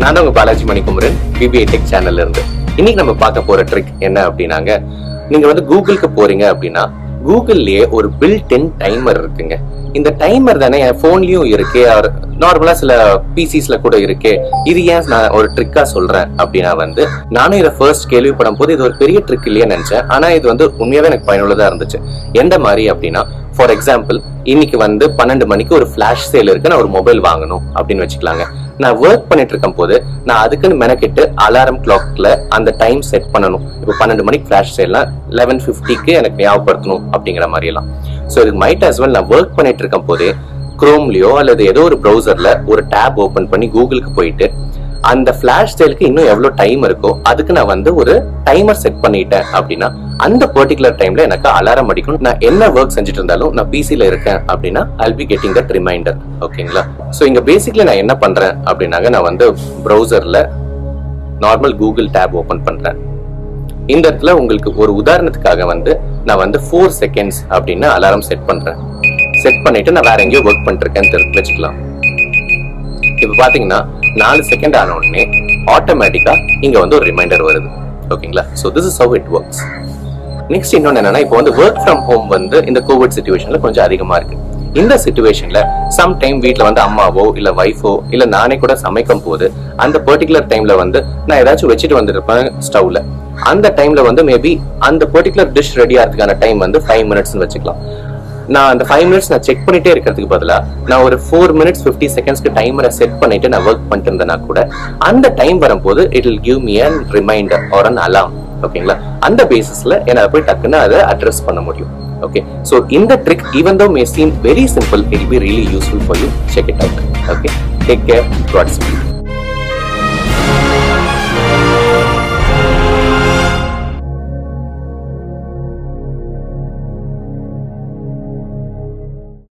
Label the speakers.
Speaker 1: நான் தான் உங்க பாலாஜி மணிக்குமரன் பிபிஐ டெக் சேனல்ல இருந்து இன்னைக்கு நம்ம பார்க்க போற ட்ரிக் என்ன அப்படின்னாங்க நீங்க வந்து கூகுளுக்கு போறீங்க அப்படின்னா கூகுள்லயே ஒரு பில்ட் இன் டைமர் இருக்குங்க இந்த டைமர் தானே என் போன்லயும் இருக்கு நார்மலா சில பிசிஸ்ல கூட இருக்கு இது ஏன் நான் ஒரு ட்ரிக்கா சொல்றேன் அப்படின்னா வந்து நானும் இதை ஃபர்ஸ்ட் கேள்விப்படும் போது இது ஒரு பெரிய ட்ரிக் இல்லையே நினைச்சேன் ஆனா இது வந்து உண்மையாவே எனக்கு பயனுள்ளதா இருந்துச்சு எந்த மாதிரி அப்படின்னா ஃபார் எக்ஸாம்பிள் இன்னைக்கு வந்து பன்னெண்டு மணிக்கு ஒரு ஃபிளாஷ் சேல் இருக்கு நான் ஒரு மொபைல் வாங்கணும் அப்படின்னு வச்சுக்கலாங்க நான் ஒர்க் பண்ணிட்டு இருக்கும் போது நான் அதுக்குன்னு மெனக்கிட்டு அலாரம் கிளாக்ல அந்த டைம் செட் பண்ணணும் இப்போ பன்னெண்டு மணிக்கு ஃபிளாஷ் சேல்னா லெவன் ஃபிஃப்டிக்கு எனக்கு ஞாபகப்படுத்தணும் அப்படிங்கிற மாதிரி எல்லாம் ஸோ இதுக்கு மைட் as well நான் ஒர்க் பண்ணிட்டு இருக்கும் போதே குரோம்லயோ அல்லது ஏதோ ஒரு ப்ரௌசர்ல ஒரு டேப் ஓபன் பண்ணி கூகுளுக்கு போயிட்டு அந்த ஃபிளாஷ் சேலுக்கு இன்னும் எவ்வளவு டைம் இருக்கோ அதுக்கு நான் வந்து ஒரு டைமர் செட் பண்ணிட்டேன் அப்படின்னா அந்த பர்டிகுலர் டைம்ல எனக்கு அலாரம் அடிக்கும் நான் என்ன ஒர்க் செஞ்சுட்டு இருந்தாலும் நான் பிசில இருக்கேன் அப்படின்னா I'll be getting that reminder ஓகேங்களா ஸோ இங்க பேசிக்லி நான் என்ன பண்றேன் அப்படின்னாங்க நான் வந்து ப்ரௌசர்ல நார்மல் கூகுள் டேப் ஓபன் பண்றேன் இந்த இடத்துல உங்களுக்கு ஒரு உதாரணத்துக்காக வந்து நான் வந்து ஃபோர் செகண்ட்ஸ் அப்படின்னு அலாரம் செட் பண்றேன் செட் பண்ணிட்டு நான் வேற எங்கேயோ ஒர்க் பண்ணிருக்கேன்னு தெரிஞ்சு வச்சுக்கலாம் இப்போ பாத்தீங்கன்னா நாலு செகண்ட் ஆன உடனே ஆட்டோமேட்டிக்கா இங்க வந்து ஒரு ரிமைண்டர் வருது ஓகேங்களா so this is how it works next இன்னொன்னு என்னன்னா இப்போ வந்து ஒர்க் ஃப்ரம் ஹோம் வந்து இந்த கோவிட் சுச்சுவேஷன்ல கொஞ்சம் அதிகமா இருக்கு இந்த சுச்சுவேஷன்ல சம் டைம் வீட்ல வந்து அம்மாவோ இல்ல ஒய்ஃபோ இல்ல நானே கூட சமைக்கும் போது அந்த பர்டிகுலர் டைம்ல வந்து நான் ஏதாச்சும் வச்சுட்டு வந்திருப்பேன் ஸ்டவ்ல அந்த டைம்ல வந்து மேபி அந்த பர்டிகுலர் டிஷ் ரெடி ஆகிறதுக்கான டைம் வந்து ஃபைவ் மினிட்ஸ்னு வச்சுக்கலாம் நான் அந்த ஃபைவ் மினிட்ஸ் நான் செக் பண்ணிட்டே இருக்கிறதுக்கு பதிலா நான் ஒரு ஃபோர் மினிட்ஸ் ஃபிஃப்டி செகண்ட்ஸ்க்கு டைமரை செட் பண்ணிட்டு நான் ஒர்க் பண்ணிட்டு இருந்தேன்னா கூட அந்த டைம் வரும்போது it will give me an reminder or an alarm ஓகேங்களா அந்த பேசிஸ்ல என்னால போய் டக்குன்னு அதை அட்ரஸ் பண்ண முடியும் ஓகே ஸோ இந்த trick even though may seem very simple it be really useful for you check it out okay take care God's